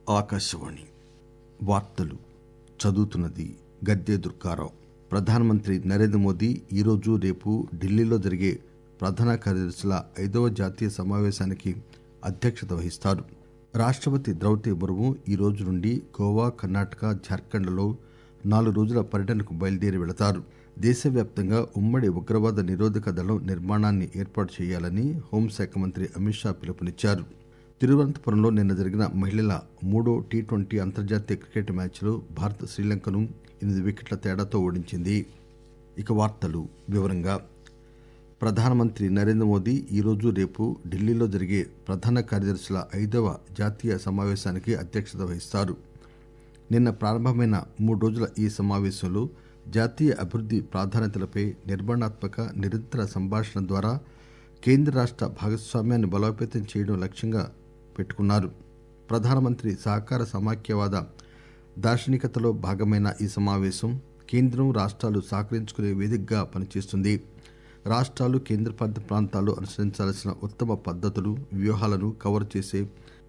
ఆకాశవాణి వార్తలు చదువుతున్నది గద్దె దుర్గారావు ప్రధానమంత్రి నరేంద్ర మోదీ ఈరోజు రేపు ఢిల్లీలో జరిగే ప్రధాన కార్యదర్శుల ఐదవ జాతీయ సమావేశానికి అధ్యక్షత వహిస్తారు రాష్టపతి ద్రౌపది ముర్ము ఈ రోజు నుండి గోవా కర్ణాటక జార్ఖండ్లలో నాలుగు రోజుల పర్యటనకు బయలుదేరి వెళతారు దేశవ్యాప్తంగా ఉమ్మడి ఉగ్రవాద నిరోధక దళం నిర్మాణాన్ని ఏర్పాటు చేయాలని హోంశాఖ మంత్రి అమిత్ షా పిలుపునిచ్చారు తిరువనంతపురంలో నిన్న జరిగిన మహిళల మూడో టీ ట్వంటీ అంతర్జాతీయ క్రికెట్ మ్యాచ్లో భారత్ శ్రీలంకను ఎనిమిది వికెట్ల తేడాతో ఓడించింది ఇక వార్తలు వివరంగా ప్రధానమంత్రి నరేంద్ర మోదీ ఈరోజు రేపు ఢిల్లీలో జరిగే ప్రధాన కార్యదర్శుల ఐదవ జాతీయ సమావేశానికి అధ్యక్షత వహిస్తారు నిన్న ప్రారంభమైన మూడు రోజుల ఈ సమావేశంలో జాతీయ అభివృద్ది ప్రాధాన్యతలపై నిర్మాణాత్మక నిరంతర సంభాషణ ద్వారా కేంద్ర రాష్ట భాగస్వామ్యాన్ని బలోపేతం చేయడం లక్ష్యంగా పెట్టుకున్నారు ప్రధానమంత్రి సహకార సమాఖ్యవాద దార్శనికతలో భాగమైన ఈ సమావేశం కేంద్రం రాష్ట్రాలు సహకరించుకునే వేదికగా పనిచేస్తుంది రాష్ట్రాలు కేంద్రపాలిత ప్రాంతాలు అనుసరించాల్సిన ఉత్తమ పద్ధతులు వ్యూహాలను కవర్ చేసే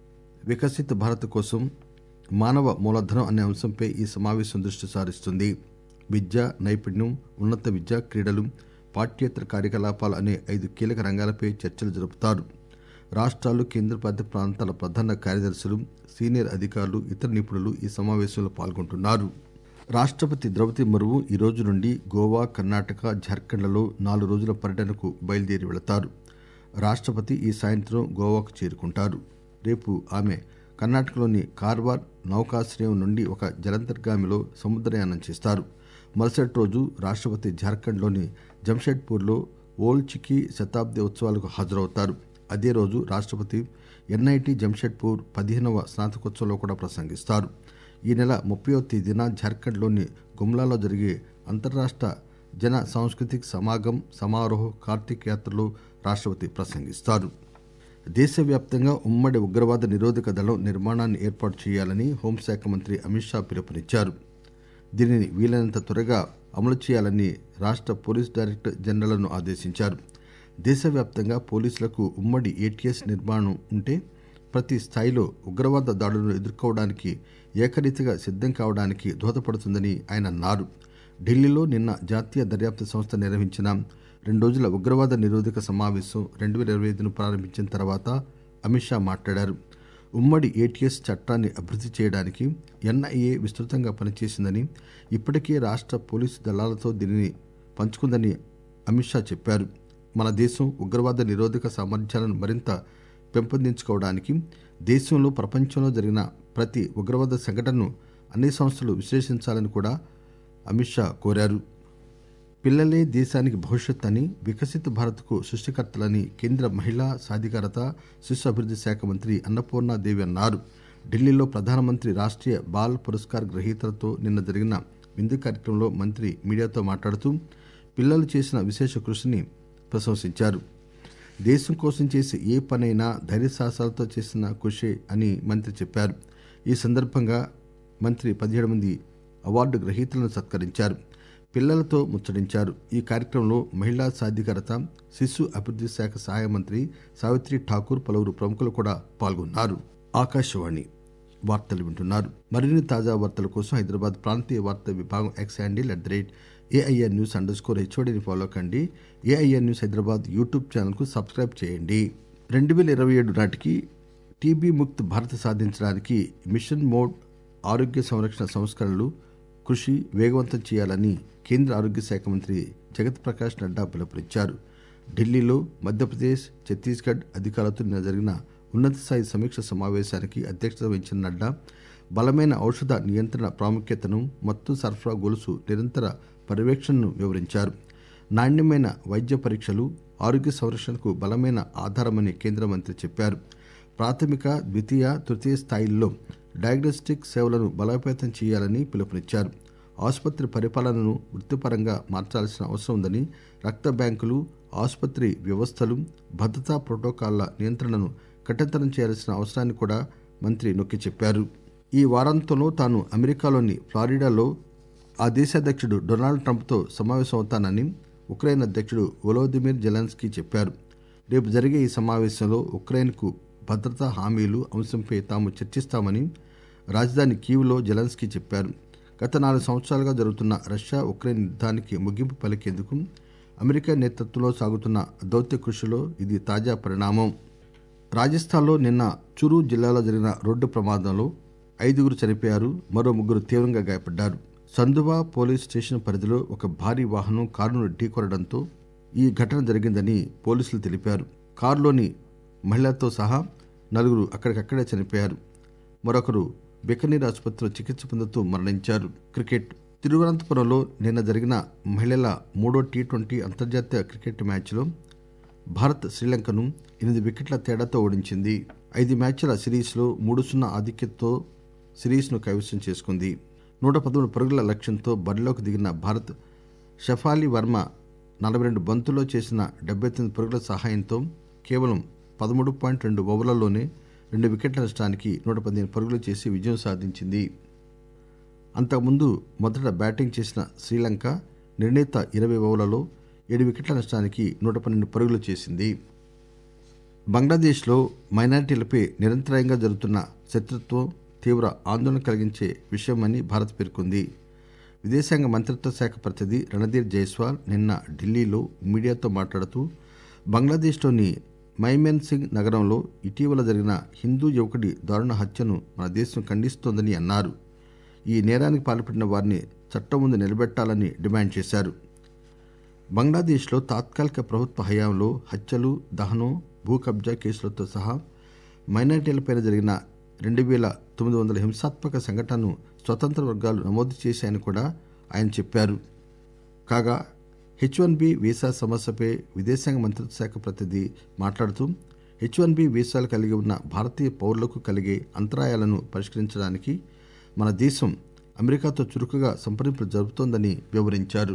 వికసిత భారత్ కోసం మానవ మూలధనం అనే అంశంపై ఈ సమావేశం దృష్టి సారిస్తుంది విద్య నైపుణ్యం ఉన్నత విద్య క్రీడలు పాఠ్యేతర కార్యకలాపాలు అనే ఐదు కీలక రంగాలపై చర్చలు జరుపుతారు రాష్ట్రాలు కేంద్రపాలిత ప్రాంతాల ప్రధాన కార్యదర్శులు సీనియర్ అధికారులు ఇతర నిపుణులు ఈ సమావేశంలో పాల్గొంటున్నారు రాష్టపతి ద్రౌపది ముర్ము ఈ రోజు నుండి గోవా కర్ణాటక జార్ఖండ్లలో నాలుగు రోజుల పర్యటనకు బయలుదేరి వెళతారు రాష్టపతి ఈ సాయంత్రం గోవాకు చేరుకుంటారు రేపు ఆమె కర్ణాటకలోని కార్వార్ నౌకాశ్రయం నుండి ఒక జలంతర్గామిలో సముద్రయానం చేస్తారు మరుసటి రోజు రాష్టపతి జార్ఖండ్లోని జంషెడ్పూర్లో ఓల్ చికి శతాబ్ది ఉత్సవాలకు హాజరవుతారు అదే రోజు రాష్టపతి ఎన్ఐటి జంషెడ్పూర్ పదిహేనవ స్నాతకోత్సవంలో కూడా ప్రసంగిస్తారు ఈ నెల ముప్పయో తేదీన జార్ఖండ్లోని గుమ్లాలో జరిగే అంతర్రాష్ట జన సాంస్కృతిక్ సమాగం సమారోహ్ కార్తీక్ యాత్రలో రాష్టపతి ప్రసంగిస్తారు దేశవ్యాప్తంగా ఉమ్మడి ఉగ్రవాద నిరోధక దళం నిర్మాణాన్ని ఏర్పాటు చేయాలని హోంశాఖ మంత్రి అమిత్ షా పిలుపునిచ్చారు దీనిని వీలైనంత త్వరగా అమలు చేయాలని రాష్ట పోలీస్ డైరెక్టర్ జనరల్ను ఆదేశించారు దేశవ్యాప్తంగా పోలీసులకు ఉమ్మడి ఏటీఎస్ నిర్మాణం ఉంటే ప్రతి స్థాయిలో ఉగ్రవాద దాడులను ఎదుర్కోవడానికి ఏకరీతిగా సిద్దం కావడానికి దోహదపడుతుందని ఆయన అన్నారు ఢిల్లీలో నిన్న జాతీయ దర్యాప్తు సంస్థ నిర్వహించిన రెండు రోజుల ఉగ్రవాద నిరోధక సమావేశం రెండు వేల ఇరవై ఐదును ప్రారంభించిన తర్వాత అమిత్ షా మాట్లాడారు ఉమ్మడి ఏటీఎస్ చట్టాన్ని అభివృద్ది చేయడానికి ఎన్ఐఏ విస్తృతంగా పనిచేసిందని ఇప్పటికే రాష్ట పోలీసు దళాలతో దీనిని పంచుకుందని అమిత్ షా చెప్పారు మన దేశం ఉగ్రవాద నిరోధక సామర్థ్యాలను మరింత పెంపొందించుకోవడానికి దేశంలో ప్రపంచంలో జరిగిన ప్రతి ఉగ్రవాద సంఘటనను అన్ని సంస్థలు విశ్లేషించాలని కూడా అమిత్ షా కోరారు పిల్లలే దేశానికి భవిష్యత్ అని వికసిత భారత్కు సృష్టికర్తలని కేంద్ర మహిళా సాధికారత శిశు అభివృద్ది శాఖ మంత్రి అన్నపూర్ణాదేవి అన్నారు ఢిల్లీలో ప్రధానమంత్రి రాష్ట్రీయ బాల్ పురస్కార్ గ్రహీతలతో నిన్న జరిగిన విందు కార్యక్రమంలో మంత్రి మీడియాతో మాట్లాడుతూ పిల్లలు చేసిన విశేష కృషిని ప్రశంసించారు దేశం కోసం చేసే ఏ పనైనా ధైర్యసాహసాలతో చేసిన కృషి అని మంత్రి చెప్పారు ఈ సందర్భంగా మంత్రి పదిహేడు మంది అవార్డు గ్రహీతలను సత్కరించారు పిల్లలతో ముచ్చటించారు ఈ కార్యక్రమంలో మహిళా సాధికారత శిశు అభివృద్ది శాఖ సహాయ మంత్రి సావిత్రి ఠాకూర్ పలువురు ప్రముఖులు కూడా పాల్గొన్నారు ఆకాశవాణి వార్తలు వింటున్నారు మరిన్ని తాజా వార్తల కోసం హైదరాబాద్ ప్రాంతీయ వార్తా విభాగం X handle at the rate AIR news underscore హెచ్ఓడిని ఫాలో కండి ఏఐఆర్ న్యూస్ హైదరాబాద్ యూట్యూబ్ ఛానల్కు సబ్స్క్రైబ్ చేయండి రెండు వేల ఇరవై ఏడు నాటికి టీబీ ముక్త్ భారత్ సాధించడానికి మిషన్ మోడ్ ఆరోగ్య సంరక్షణ సంస్కరణలు కృషి వేగవంతం చేయాలని కేంద్ర ఆరోగ్య శాఖ మంత్రి జగత్ ప్రకాష్ నడ్డా పిలుపునిచ్చారు ఢిల్లీలో మధ్యప్రదేశ్ ఛత్తీస్గఢ్ అధికారులతో నిన్న జరిగిన ఉన్నత స్థాయి సమీక్ష సమావేశానికి అధ్యక్షత వహించిన నడ్డా బలమైన ఔషధ నియంత్రణ ప్రాముఖ్యతను మత్తు సరఫరా గొలుసు నిరంతర పర్యవేక్షణను వివరించారు నాణ్యమైన వైద్య పరీక్షలు ఆరోగ్య సంరక్షణకు బలమైన ఆధారమని కేంద్ర మంత్రి చెప్పారు ప్రాథమిక ద్వితీయ తృతీయ స్థాయిల్లో డయాగ్నోస్టిక్ సేవలను బలోపేతం చేయాలని పిలుపునిచ్చారు ఆసుపత్రి పరిపాలనను వృత్తిపరంగా మార్చాల్సిన అవసరం ఉందని రక్త బ్యాంకులు ఆసుపత్రి వ్యవస్థలు భద్రతా ప్రోటోకాల్ల నియంత్రణను కఠినతరం చేయాల్సిన అవసరాన్ని కూడా మంత్రి నొక్కి చెప్పారు ఈ వారాంతంలో తాను అమెరికాలోని ఫ్లారిడాలో ఆ దేశ అధ్యక్షుడు డొనాల్డ్ ట్రంప్తో సమావేశమవుతానని ఉక్రెయిన్ అధ్యక్షుడు వొలోదిమిర్ జెలెన్స్కీ చెప్పారు రేపు జరిగే ఈ సమావేశంలో ఉక్రెయిన్కు భద్రతా హామీలు అంశంపై తాము చర్చిస్తామని రాజధాని కీవ్లో జెలెన్స్కీ చెప్పారు గత నాలుగు సంవత్సరాలుగా జరుగుతున్న రష్యా ఉక్రెయిన్ యుద్ధానికి ముగింపు పలికేందుకు అమెరికా నేతృత్వంలో సాగుతున్న దౌత్య కృషిలో ఇది తాజా పరిణామం రాజస్థాన్లో నిన్న చురు జిల్లాలో జరిగిన రోడ్డు ప్రమాదంలో ఐదుగురు చనిపోయారు మరో ముగ్గురు తీవ్రంగా గాయపడ్డారు సందువా పోలీస్ స్టేషన్ పరిధిలో ఒక భారీ వాహనం కారును ఢీకొనడంతో ఈ ఘటన జరిగిందని పోలీసులు తెలిపారు కారులోని మహిళతో సహా నలుగురు అక్కడికక్కడే చనిపోయారు మరొకరు బికనీర్ ఆసుపత్రిలో చికిత్స పొందుతూ మరణించారు క్రికెట్ తిరువనంతపురంలో నిన్న జరిగిన మహిళల మూడో టీ ట్వంటీ అంతర్జాతీయ క్రికెట్ మ్యాచ్లో భారత్ శ్రీలంకను ఎనిమిది వికెట్ల తేడాతో ఓడించింది ఐదు మ్యాచ్ల సిరీస్లో మూడు సున్నా ఆధిక్యతతో సిరీస్ను కైవసం చేసుకుంది నూట పదమూడు పరుగుల లక్ష్యంతో బరిలోకి దిగిన భారత్ షఫాలి వర్మ నలభై రెండు బంతుల్లో చేసిన డెబ్బై తొమ్మిది పరుగుల సహాయంతో కేవలం పదమూడు పాయింట్ రెండు ఓవర్లలోనే రెండు వికెట్ల నష్టానికి నూట పదిహేను పరుగులు చేసి విజయం సాధించింది అంతకుముందు మొదట బ్యాటింగ్ చేసిన శ్రీలంక నిర్ణీత ఇరవై ఓవర్లలో ఏడు వికెట్ల నష్టానికి నూట పన్నెండు పరుగులు చేసింది బంగ్లాదేశ్లో మైనారిటీలపై నిరంతరాయంగా జరుగుతున్న శత్రుత్వం తీవ్ర ఆందోళన కలిగించే విషయమని భారత్ పేర్కొంది విదేశాంగ మంత్రిత్వ శాఖ ప్రతినిధి రణధీర్ జైస్వాల్ నిన్న ఢిల్లీలో మీడియాతో మాట్లాడుతూ బంగ్లాదేశ్లోని మైమెన్ సింగ్ నగరంలో ఇటీవల జరిగిన హిందూ యువకుడి దారుణ హత్యను మన దేశం ఖండిస్తోందని అన్నారు ఈ నేరానికి పాల్పడిన వారిని చట్టం ముందు నిలబెట్టాలని డిమాండ్ చేశారు బంగ్లాదేశ్లో తాత్కాలిక ప్రభుత్వ హయాంలో హత్యలు దహనం భూ కబ్జా కేసులతో సహా మైనార్టీలపై జరిగిన రెండు వేల తొమ్మిది వందల హింసాత్మక సంఘటనను స్వతంత్ర వర్గాలు నమోదు చేశాయని కూడా ఆయన చెప్పారు కాగా హెచ్ వన్ బి వీసా సమస్యపై విదేశాంగ మంత్రిత్వ శాఖ ప్రతినిధి మాట్లాడుతూ హెచ్ వన్ బి వీసాలు కలిగి ఉన్న భారతీయ పౌరులకు కలిగే అంతరాయాలను పరిష్కరించడానికి మన దేశం అమెరికాతో చురుకుగా సంప్రదింపులు జరుపుతోందని వివరించారు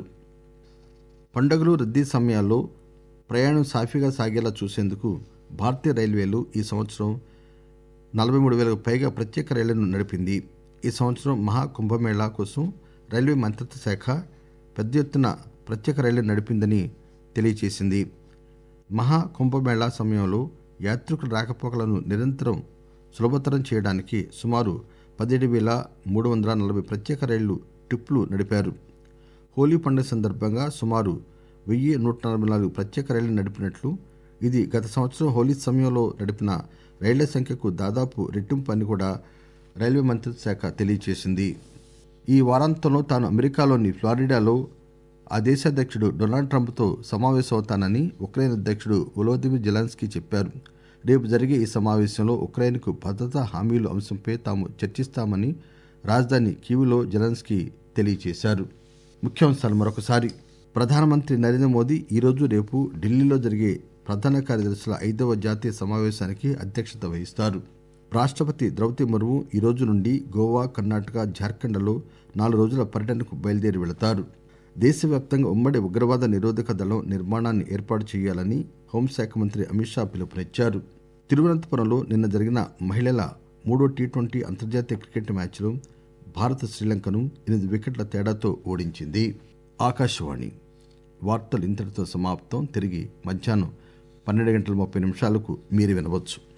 పండుగలు రద్దీ సమయాల్లో ప్రయాణం సాఫీగా సాగేలా చూసేందుకు భారతీయ రైల్వేలు ఈ సంవత్సరం నలభై మూడు వేలకు పైగా ప్రత్యేక రైళ్లను నడిపింది ఈ సంవత్సరం మహా కుంభమేళా కోసం రైల్వే మంత్రిత్వ శాఖ పెద్ద ఎత్తున ప్రత్యేక రైళ్లు నడిపిందని తెలియజేసింది మహా కుంభమేళా సమయంలో యాత్రికుల రాకపోకలను నిరంతరం సులభతరం చేయడానికి సుమారు పదిహేడు వేల మూడు వందల నలభై ప్రత్యేక రైళ్లు ట్రిప్లు నడిపారు హోలీ పండుగ సందర్భంగా సుమారు వెయ్యి నూట నలభై నాలుగు ప్రత్యేక రైళ్లు నడిపినట్లు ఇది గత సంవత్సరం హోలీ సమయంలో నడిపిన రైళ్ల సంఖ్యకు దాదాపు రెట్టింపు అని కూడా రైల్వే మంత్రిత్వ శాఖ తెలియజేసింది ఈ వారాంతంలో తాను అమెరికాలోని ఫ్లారిడాలో ఆ దేశ అధ్యక్షుడు డొనాల్డ్ ట్రంప్తో సమావేశమవుతానని ఉక్రెయిన్ అధ్యక్షుడు వొలోదిమిర్ జెలెన్స్కీ చెప్పారు రేపు జరిగే ఈ సమావేశంలో ఉక్రెయిన్కు భద్రతా హామీలు అంశంపై తాము చర్చిస్తామని రాజధాని కీవ్లో జెలెన్స్కీ తెలియజేశారు ముఖ్యాంశాలు మరొకసారి ప్రధానమంత్రి నరేంద్ర మోదీ ఈరోజు రేపు ఢిల్లీలో జరిగే ప్రధాన కార్యదర్శుల ఐదవ జాతీయ సమావేశానికి అధ్యక్షత వహిస్తారు రాష్టపతి ద్రౌపది ముర్ము ఈ రోజు నుండి గోవా కర్ణాటక జార్ఖండ్లలో నాలుగు రోజుల పర్యటనకు బయలుదేరి వెళతారు దేశవ్యాప్తంగా ఉమ్మడి ఉగ్రవాద నిరోధక దళం నిర్మాణాన్ని ఏర్పాటు చేయాలని హోంశాఖ మంత్రి అమిత్ షా పిలుపునిచ్చారు తిరువనంతపురంలో నిన్న జరిగిన మహిళల మూడో టీ ట్వంటీ అంతర్జాతీయ క్రికెట్ మ్యాచ్లో భారత్ శ్రీలంకను ఎనిమిది వికెట్ల తేడాతో ఓడించింది ఆకాశవాణి వార్తలు ఇంతటితో సమాప్తం తిరిగి మధ్యాహ్నం పన్నెండు గంటల ముప్పై నిమిషాలకు మీరు వినవచ్చు